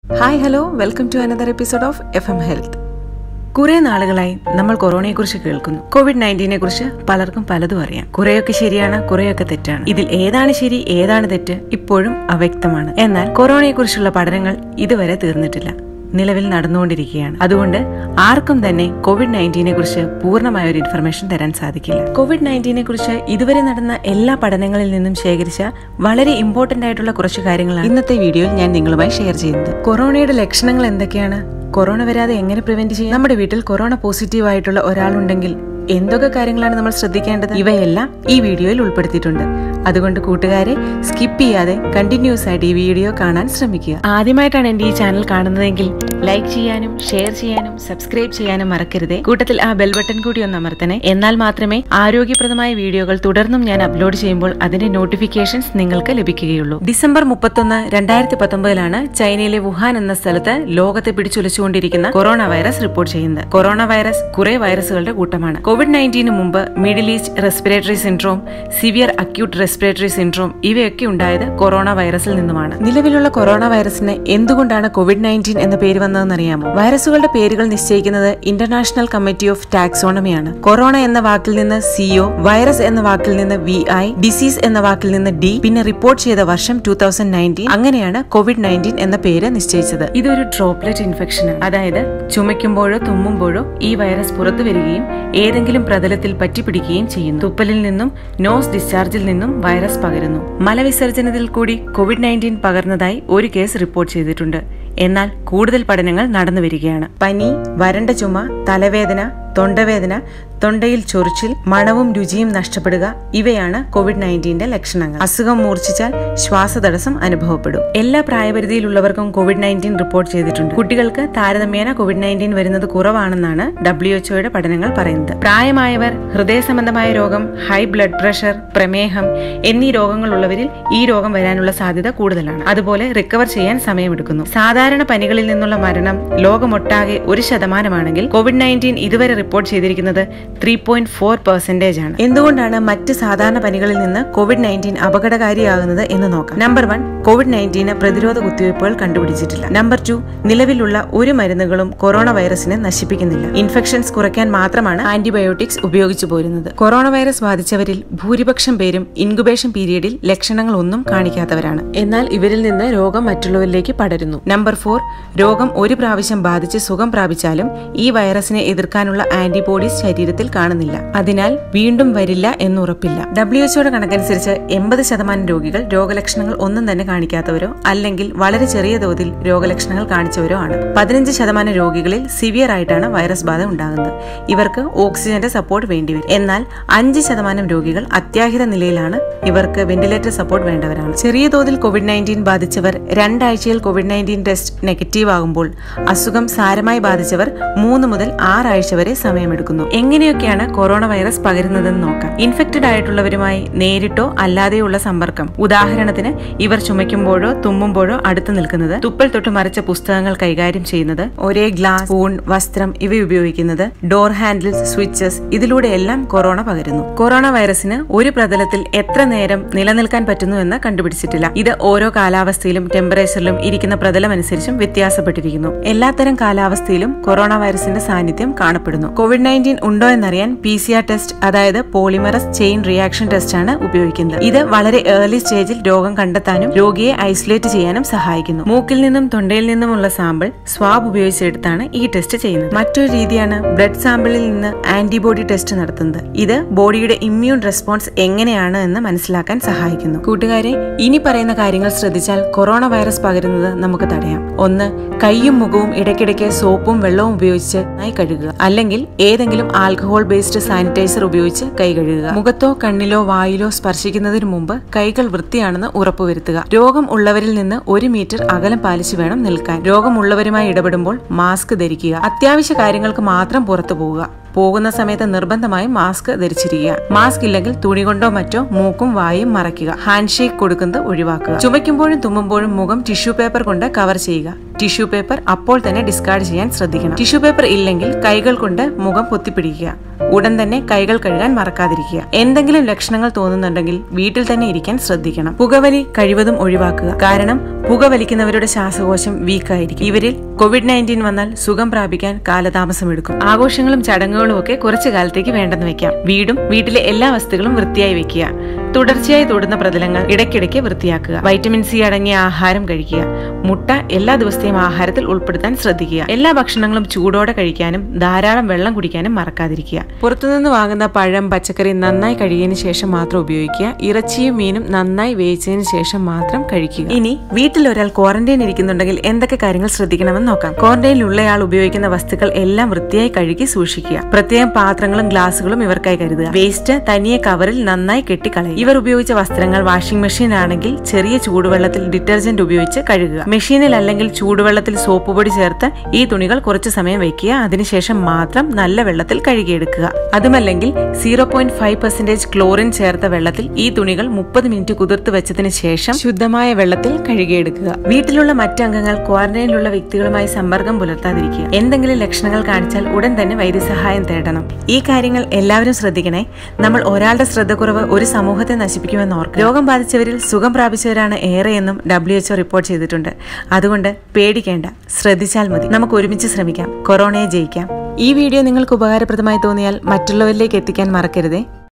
hi hello welcome to another episode of F M health കുറെ നാളുകളായി നമ്മൾ കൊറോണയെക്കുറിച്ച് കേൾക്കുന്നു കോവിഡ് നയൻറ്റീനെ കുറിച്ച് പലർക്കും പലതും അറിയാം കുറെയൊക്കെ ശരിയാണ് കുറെയൊക്കെ തെറ്റാണ് ഇതിൽ ഏതാണ് ശരി ഏതാണ് തെറ്റ് ഇപ്പോഴും അവ്യക്തമാണ് എന്നാൽ കൊറോണയെക്കുറിച്ചുള്ള പഠനങ്ങൾ ഇതുവരെ തീർന്നിട്ടില്ല നിലവിൽ നടന്നുകൊണ്ടിരിക്കുകയാണ് അതുകൊണ്ട് ആർക്കും തന്നെ കോവിഡ് നയൻറ്റീനെ കുറിച്ച് പൂർണ്ണമായ ഒരു ഇൻഫർമേഷൻ തരാൻ സാധിക്കില്ല കോവിഡ് നയൻറ്റീനെ കുറിച്ച് ഇതുവരെ നടന്ന എല്ലാ പഠനങ്ങളിൽ നിന്നും ശേഖരിച്ച വളരെ ഇമ്പോർട്ടന്റ് ആയിട്ടുള്ള കുറച്ച് കാര്യങ്ങളാണ് ഇന്നത്തെ വീഡിയോയിൽ ഞാൻ നിങ്ങളുമായി ഷെയർ ചെയ്യുന്നത് കൊറോണയുടെ ലക്ഷണങ്ങൾ എന്തൊക്കെയാണ് കൊറോണ വരാതെ എങ്ങനെ പ്രിവെന്റ് ചെയ്യാം നമ്മുടെ വീട്ടിൽ കൊറോണ പോസിറ്റീവ് ആയിട്ടുള്ള ഒരാളുണ്ടെങ്കിൽ എന്തൊക്കെ കാര്യങ്ങളാണ് നമ്മൾ ശ്രദ്ധിക്കേണ്ടത് ഇവയെല്ലാം ഈ വീഡിയോയിൽ ഉൾപ്പെടുത്തിയിട്ടുണ്ട് അതുകൊണ്ട് കൂട്ടുകാരെ സ്കിപ്പ് ചെയ്യാതെ കണ്ടിന്യൂസ് ആയിട്ട് ഈ വീഡിയോ കാണാൻ ശ്രമിക്കുക ആദ്യമായിട്ടാണ് എന്റെ ഈ ചാനൽ കാണുന്നതെങ്കിൽ ലൈക്ക് ചെയ്യാനും ഷെയർ ചെയ്യാനും സബ്സ്ക്രൈബ് ചെയ്യാനും മറക്കരുതേ കൂട്ടത്തിൽ ആ ബെൽ ബട്ടൺ കൂടി ഒന്ന് അമർത്തണേ എന്നാൽ മാത്രമേ ആരോഗ്യപ്രദമായ വീഡിയോകൾ തുടർന്നും ഞാൻ അപ്ലോഡ് ചെയ്യുമ്പോൾ അതിന്റെ നോട്ടിഫിക്കേഷൻസ് നിങ്ങൾക്ക് ലഭിക്കുകയുള്ളൂ ഡിസംബർ മുപ്പത്തൊന്ന് രണ്ടായിരത്തി പത്തൊമ്പതിലാണ് ചൈനയിലെ വുഹാൻ എന്ന സ്ഥലത്ത് ലോകത്തെ പിടിച്ചുലച്ചുകൊണ്ടിരിക്കുന്ന കൊറോണ വൈറസ് റിപ്പോർട്ട് ചെയ്യുന്നത് കൊറോണ വൈറസ് കുറെ വൈറസുകളുടെ കൂട്ടമാണ് കോവിഡ് നയൻറ്റീന് മുമ്പ് Middle East respiratory syndrome severe acute respiratory syndrome ഇവയൊക്കെ ഉണ്ടായത് കൊറോണ വൈറസിൽ നിന്നുമാണ് നിലവിലുള്ള കൊറോണ വൈറസിന് എന്തുകൊണ്ടാണ് കോവിഡ് നയൻറ്റീൻ എന്ന പേര് വന്നതെന്ന് അറിയാമോ വൈറസുകളുടെ പേരുകൾ നിശ്ചയിക്കുന്നത് ഇന്റർനാഷണൽ കമ്മിറ്റി ഓഫ് ടാക്സോണമിയാണ് കൊറോണ എന്ന വാക്കിൽ നിന്ന് സിഒ വൈറസ് എന്ന വാക്കിൽ നിന്ന് വി ഐ ഡിസീസ് എന്ന വാക്കിൽ നിന്ന് ഡി പിന്നെ റിപ്പോർട്ട് ചെയ്ത വർഷം ടൂ തൗസൻഡ് നയൻറ്റീൻ അങ്ങനെയാണ് കോവിഡ് നയൻറ്റീൻ എന്ന പേര് നിശ്ചയിച്ചത് ഇതൊരു ഡ്രോപ്ലെറ്റ് ഇൻഫെക്ഷൻ ആണ് അതായത് ചുമയ്ക്കുമ്പോഴോ തുമ്മുമ്പോഴോ ഈ വൈറസ് പുറത്തു വരികയും ഏതെങ്കിലും പ്രതലത്തിൽ പറ്റിപ്പിടിക്കുകയും ചെയ്യുന്നു തുപ്പലിൽ നിന്നും നോസ് ഡിസ്ചാർജിൽ നിന്നും വൈറസ് പകരുന്നു മലവിസർജനത്തിൽ കൂടി കോവിഡ് നയൻറ്റീൻ പകർന്നതായി ഒരു കേസ് റിപ്പോർട്ട് ചെയ്തിട്ടുണ്ട് എന്നാൽ കൂടുതൽ പഠനങ്ങൾ നടന്നു വരികയാണ് പനി വരണ്ട ചുമ തലവേദന തൊണ്ടവേദന തൊണ്ടയിൽ ചൊറിച്ചിൽ മണവും രുചിയും നഷ്ടപ്പെടുക ഇവയാണ് കോവിഡ് നയൻറ്റീന്റെ ലക്ഷണങ്ങൾ അസുഖം മൂർച്ഛിച്ചാൽ ശ്വാസതടസ്സം അനുഭവപ്പെടും എല്ലാ പ്രായപരിധിയിലുള്ളവർക്കും കോവിഡ് നയൻറ്റീൻ റിപ്പോർട്ട് ചെയ്തിട്ടുണ്ട് കുട്ടികൾക്ക് താരതമ്യേന കോവിഡ് നയൻറ്റീൻ വരുന്നത് കുറവാണെന്നാണ് ഡബ്ല്യു എച്ച്ഒയുടെ പഠനങ്ങൾ പറയുന്നത് പ്രായമായവർ ഹൃദയ സംബന്ധമായ രോഗം ഹൈ ബ്ലഡ് പ്രഷർ പ്രമേഹം എന്നീ രോഗങ്ങളുള്ളവരിൽ ഈ രോഗം വരാനുള്ള സാധ്യത കൂടുതലാണ് അതുപോലെ റിക്കവർ ചെയ്യാൻ സമയമെടുക്കുന്നു സാധാരണ പനികളിൽ നിന്നുള്ള മരണം ലോകമൊട്ടാകെ ഒരു ശതമാനമാണെങ്കിൽ കോവിഡ് നയൻറ്റീൻ ഇതുവരെ റിപ്പോർട്ട് ചെയ്തിരിക്കുന്നത് ത്രീ പോയിന്റ് ഫോർ പെർസെന്റേജ് ആണ് എന്തുകൊണ്ടാണ് മറ്റ് സാധാരണ പനികളിൽ നിന്ന് കോവിഡ് നയൻറ്റീൻ അപകടകാരിയാകുന്നത് എന്ന് നോക്കാം നമ്പർ വൺ കോവിഡ് നയൻറ്റീന് പ്രതിരോധ കുത്തിവയ്പ്പുകൾ കണ്ടുപിടിച്ചിട്ടില്ല നമ്പർ ടു നിലവിലുള്ള ഒരു മരുന്നുകളും കൊറോണ വൈറസിനെ നശിപ്പിക്കുന്നില്ല ഇൻഫെക്ഷൻസ് കുറയ്ക്കാൻ മാത്രമാണ് ആന്റിബയോട്ടിക്സ് ഉപയോഗിച്ചു പോരുന്നത് കൊറോണ വൈറസ് ബാധിച്ചവരിൽ ഭൂരിപക്ഷം പേരും ഇൻകുബേഷൻ പീരീഡിൽ ലക്ഷണങ്ങൾ ഒന്നും കാണിക്കാത്തവരാണ് എന്നാൽ ഇവരിൽ നിന്ന് രോഗം മറ്റുള്ളവരിലേക്ക് പടരുന്നു നമ്പർ ഫോർ രോഗം ഒരു പ്രാവശ്യം ബാധിച്ച് സുഖം പ്രാപിച്ചാലും ഈ വൈറസിനെ എതിർക്കാനുള്ള ആന്റിബോഡീസ് ശരീരത്തിൽ കാണുന്നില്ല അതിനാൽ വീണ്ടും വരില്ല എന്നുറപ്പില്ല ഡബ്ല്യു എച്ച്ഒയുടെ കണക്കനുസരിച്ച് എൺപത് ശതമാനം രോഗികൾ രോഗലക്ഷണങ്ങൾ ഒന്നും തന്നെ കാണിക്കാത്തവരോ അല്ലെങ്കിൽ വളരെ ചെറിയ തോതിൽ രോഗലക്ഷണങ്ങൾ കാണിച്ചവരോ ആണ് പതിനഞ്ച് ശതമാനം രോഗികളിൽ സിവിയർ ആയിട്ടാണ് വൈറസ് ബാധ ഉണ്ടാകുന്നത് ഇവർക്ക് ഓക്സിജന്റെ സപ്പോർട്ട് വേണ്ടിവരും എന്നാൽ അഞ്ച് ശതമാനം രോഗികൾ അത്യാഹിത നിലയിലാണ് ഇവർക്ക് വെന്റിലേറ്റർ സപ്പോർട്ട് വേണ്ടവരാണ് ചെറിയ തോതിൽ കോവിഡ് നയൻറ്റീൻ ബാധിച്ചവർ രണ്ടാഴ്ചയിൽ കോവിഡ് നയൻറ്റീൻ ടെസ്റ്റ് നെഗറ്റീവ് ആകുമ്പോൾ അസുഖം സാരമായി ബാധിച്ചവർ മൂന്ന് മുതൽ ആറാഴ്ച വരെ സമയമെടുക്കുന്നു എങ്ങനെയൊക്കെയാണ് കൊറോണ വൈറസ് പകരുന്നതെന്ന് നോക്കാം ഇൻഫെക്റ്റഡ് ആയിട്ടുള്ളവരുമായി നേരിട്ടോ അല്ലാതെയുള്ള സമ്പർക്കം ഉദാഹരണത്തിന് ഇവർ ചുമയ്ക്കുമ്പോഴോ തുമ്മുമ്പോഴോ അടുത്ത് നിൽക്കുന്നത് തുപ്പൽ തൊട്ട് മറിച്ച പുസ്തകങ്ങൾ കൈകാര്യം ചെയ്യുന്നത് ഒരേ ഗ്ലാസ് സ്പൂൺ വസ്ത്രം ഇവ ഉപയോഗിക്കുന്നത് ഡോർ ഹാൻഡിൽസ് സ്വിച്ചസ് ഇതിലൂടെയെല്ലാം കൊറോണ പകരുന്നു കൊറോണ വൈറസിന് ഒരു പ്രതലത്തിൽ എത്ര നേരം നിലനിൽക്കാൻ പറ്റുന്നു എന്ന് കണ്ടുപിടിച്ചിട്ടില്ല ഇത് ഓരോ കാലാവസ്ഥയിലും ടെമ്പറേച്ചറിലും ഇരിക്കുന്ന പ്രതലം അനുസരിച്ചും വ്യത്യാസപ്പെട്ടിരിക്കുന്നു എല്ലാത്തരം കാലാവസ്ഥയിലും കൊറോണ വൈറസിന്റെ സാന്നിധ്യം കാണപ്പെടുന്നു കോവിഡ് നയൻറ്റീൻ ഉണ്ടോ എന്നറിയാൻ പി സി ആർ ടെസ്റ്റ് അതായത് പോളിമറസ് ചെയിൻ റിയാക്ഷൻ ടെസ്റ്റ് ആണ് ഉപയോഗിക്കുന്നത് ഇത് വളരെ ഏർലി സ്റ്റേജിൽ രോഗം കണ്ടെത്താനും രോഗിയെ ഐസൊലേറ്റ് ചെയ്യാനും സഹായിക്കുന്നു മൂക്കിൽ നിന്നും തൊണ്ടയിൽ നിന്നുമുള്ള സാമ്പിൾ സ്വാബ് ഉപയോഗിച്ചെടുത്താണ് ഈ ടെസ്റ്റ് ചെയ്യുന്നത് മറ്റൊരു രീതിയാണ് ബ്ലഡ് സാമ്പിളിൽ നിന്ന് ആന്റിബോഡി ടെസ്റ്റ് നടത്തുന്നത് ഇത് ബോഡിയുടെ ഇമ്മ്യൂൺ റെസ്പോൺസ് എങ്ങനെയാണ് എന്ന് മനസ്സിലാക്കാൻ സഹായിക്കുന്നു കൂട്ടുകാരെ ഇനി പറയുന്ന കാര്യങ്ങൾ ശ്രദ്ധിച്ചാൽ കൊറോണ വൈറസ് പകരുന്നത് നമുക്ക് തടയാം ഒന്ന് കൈയും മുഖവും ഇടയ്ക്കിടയ്ക്ക് സോപ്പും വെള്ളവും ഉപയോഗിച്ച് നന്നായി കഴുകുക അല്ലെങ്കിൽ ഏതെങ്കിലും ആൽക്കഹോൾ ബേസ്ഡ് സാനിറ്റൈസർ ഉപയോഗിച്ച് കൈ കഴുകുക മുഖത്തോ കണ്ണിലോ വായിലോ സ്പർശിക്കുന്നതിന് മുമ്പ് കൈകൾ വൃത്തിയാണെന്ന് ഉറപ്പുവരുത്തുക രോഗം ഉള്ളവരിൽ നിന്ന് ഒരു മീറ്റർ അകലം പാലിച്ചു വേണം നിൽക്കാൻ രോഗമുള്ളവരുമായി ഇടപെടുമ്പോൾ മാസ്ക് ധരിക്കുക അത്യാവശ്യ കാര്യങ്ങൾക്ക് മാത്രം പുറത്തു പോവുക പോകുന്ന സമയത്ത് നിർബന്ധമായും മാസ്ക് ധരിച്ചിരിക്കുക മാസ്ക് ഇല്ലെങ്കിൽ തുണി കൊണ്ടോ മറ്റോ മൂക്കും വായും മറയ്ക്കുക ഹാൻഡ് ഷേക്ക് കൊടുക്കുന്നത് ഒഴിവാക്കുക ചുമയ്ക്കുമ്പോഴും തുമ്മുമ്പോഴും മുഖം ടിഷ്യൂ പേപ്പർ കൊണ്ട് കവർ ചെയ്യുക ടിഷ്യൂ പേപ്പർ അപ്പോൾ തന്നെ ഡിസ്കാർഡ് ചെയ്യാൻ ശ്രദ്ധിക്കണം ടിഷ്യൂ പേപ്പർ ഇല്ലെങ്കിൽ കൈകൾ കൊണ്ട് മുഖം പൊത്തിപ്പിടിക്കുക ഉടൻ തന്നെ കൈകൾ കഴുകാൻ മറക്കാതിരിക്കുക എന്തെങ്കിലും ലക്ഷണങ്ങൾ തോന്നുന്നുണ്ടെങ്കിൽ വീട്ടിൽ തന്നെ ഇരിക്കാൻ ശ്രദ്ധിക്കണം പുകവലി കഴിവതും ഒഴിവാക്കുക കാരണം പുകവലിക്കുന്നവരുടെ ശ്വാസകോശം വീക്കായിരിക്കും ഇവരിൽ കോവിഡ് നയൻറ്റീൻ വന്നാൽ സുഖം പ്രാപിക്കാൻ കാലതാമസമെടുക്കും ആഘോഷങ്ങളും ചടങ്ങുകളും ഒക്കെ കുറച്ചു കാലത്തേക്ക് വേണ്ടെന്ന് വെക്കാം വീടും വീട്ടിലെ എല്ലാ വസ്തുക്കളും വൃത്തിയായി വെക്കുക തുടർച്ചയായി തൊടുന്ന പ്രതലങ്ങൾ ഇടയ്ക്കിടയ്ക്ക് വൃത്തിയാക്കുക വൈറ്റമിൻ സി അടങ്ങിയ ആഹാരം കഴിക്കുക മുട്ട എല്ലാ ദിവസത്തെയും ആഹാരത്തിൽ ഉൾപ്പെടുത്താൻ ശ്രദ്ധിക്കുക എല്ലാ ഭക്ഷണങ്ങളും ചൂടോടെ കഴിക്കാനും ധാരാളം വെള്ളം കുടിക്കാനും മറക്കാതിരിക്കുക പുറത്തുനിന്ന് വാങ്ങുന്ന പഴം പച്ചക്കറി നന്നായി കഴുകിയതിനു ശേഷം മാത്രം ഉപയോഗിക്കുക ഇറച്ചിയും മീനും നന്നായി വേവിച്ചതിന് ശേഷം മാത്രം കഴിക്കുക ഇനി വീട്ടിൽ ഒരാൾ ക്വാറന്റൈൻ ഇരിക്കുന്നുണ്ടെങ്കിൽ എന്തൊക്കെ കാര്യങ്ങൾ ശ്രദ്ധിക്കണമെന്ന് നോക്കാം ക്വാറന്റൈനിലുള്ളയാൾ ഉപയോഗിക്കുന്ന വസ്തുക്കൾ എല്ലാം വൃത്തിയായി കഴുകി സൂക്ഷിക്കുക പ്രത്യേകം പാത്രങ്ങളും ഗ്ലാസുകളും ഇവർക്കായി കരുതുക വേസ്റ്റ് തനിയെ കവറിൽ നന്നായി കെട്ടിക്കളയുക ഇവർ ഉപയോഗിച്ച വസ്ത്രങ്ങൾ വാഷിംഗ് മെഷീൻ ആണെങ്കിൽ ചെറിയ ചൂടുവെള്ളത്തിൽ ഡിറ്റർജന്റ് ഉപയോഗിച്ച് കഴുകുക മെഷീനിൽ അല്ലെങ്കിൽ ചൂടുവെള്ളത്തിൽ സോപ്പ് പൊടി ചേർത്ത് ഈ തുണികൾ കുറച്ചു സമയം വെക്കുക അതിനുശേഷം മാത്രം നല്ല വെള്ളത്തിൽ കഴുകിയെടുക്കുക അതുമല്ലെങ്കിൽ zero point five percentage chlorine ചേർത്ത വെള്ളത്തിൽ ഈ തുണികൾ മുപ്പത് മിനിറ്റ് കുതിർത്ത് വെച്ചതിന് ശേഷം ശുദ്ധമായ വെള്ളത്തിൽ കഴുകിയെടുക്കുക വീട്ടിലുള്ള മറ്റംഗങ്ങൾ ക്വാറന്റൈനിലുള്ള വ്യക്തികളുമായി സമ്പർക്കം പുലർത്താതിരിക്കുക എന്തെങ്കിലും ലക്ഷണങ്ങൾ കാണിച്ചാൽ ഉടൻ തന്നെ വൈദ്യസഹായം തേടണം ഈ കാര്യങ്ങൾ എല്ലാവരും ശ്രദ്ധിക്കണേ നമ്മൾ ഒരാളുടെ ശ്രദ്ധക്കുറവ് ഒരു സമൂഹത്തെ നശിപ്പിക്കുമെന്ന് ഓർക്കുക രോഗം ബാധിച്ചവരിൽ സുഖം പ്രാപിച്ചവരാണ് ഏറെയെന്നും ഡബ്ല്യു എച്ച്ഒ റിപ്പോർട്ട് ചെയ്തിട്ടുണ്ട് അതുകൊണ്ട് പേടിക്കേണ്ട ശ്രദ്ധിച്ചാൽ മതി നമുക്ക് ഒരുമിച്ച് ശ്രമിക്കാം കൊറോണയെ ജയിക്കാം ഈ വീഡിയോ നിങ്ങൾക്ക് ഉപകാരപ്രദമായി തോന്നിയാൽ മറ്റുള്ളവരിലേക്ക് എത്തിക്കാൻ മറക്കരുതേ